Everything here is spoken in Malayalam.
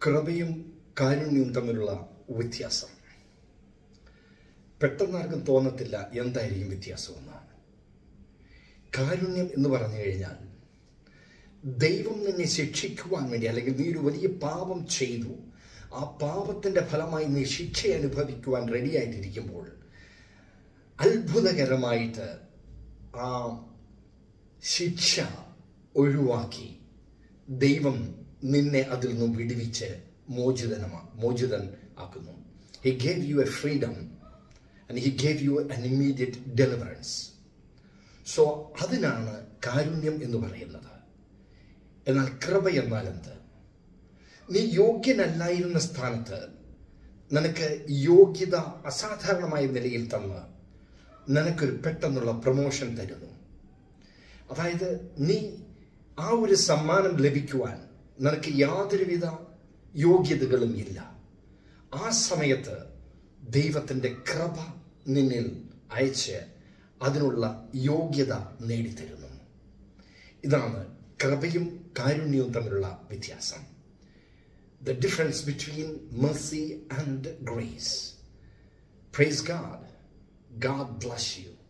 കൃപയും കാരുണ്യവും തമ്മിലുള്ള വ്യത്യാസം പെട്ടെന്നാർക്കും തോന്നത്തില്ല എന്തായിരിക്കും വ്യത്യാസമെന്ന് കാരുണ്യം എന്ന് പറഞ്ഞു കഴിഞ്ഞാൽ ദൈവം നിന്നെ ശിക്ഷിക്കുവാൻ വേണ്ടി അല്ലെങ്കിൽ നീ ഒരു വലിയ പാപം ചെയ്തു ആ പാപത്തിന്റെ ഫലമായി നീ ശിക്ഷ അനുഭവിക്കുവാൻ റെഡിയായിട്ടിരിക്കുമ്പോൾ അത്ഭുതകരമായിട്ട് ആ ശിക്ഷ ഒഴിവാക്കി ദൈവം നിന്നെ അതിൽ നിന്നും വിടുവിച്ച് മോചിതനമാ മോചിതൻ ആക്കുന്നു he gave you a freedom and he gave you an immediate deliverance so അതിനാണ് കാരുണ്യം എന്ന് പറയുന്നത് എന്നാൽ കൃപ എന്നാൽ എന്ത് നീ യോഗ്യനല്ലായിരുന്ന സ്ഥാനത്ത് നിനക്ക് യോഗ്യത അസാധാരണമായ നിലയിൽ തന്ന് നിനക്കൊരു പെട്ടെന്നുള്ള പ്രൊമോഷൻ തരുന്നു അതായത് നീ ആ ഒരു സമ്മാനം ലഭിക്കുവാൻ നിനക്ക് യാതൊരുവിധ യോഗ്യതകളും ഇല്ല ആ സമയത്ത് ദൈവത്തിൻ്റെ കൃപ നിന്നിൽ അയച്ച് അതിനുള്ള യോഗ്യത നേടിത്തരുന്നു ഇതാണ് കൃപയും കാരുണ്യവും തമ്മിലുള്ള വ്യത്യാസം the difference between mercy and grace. Praise God. God bless you.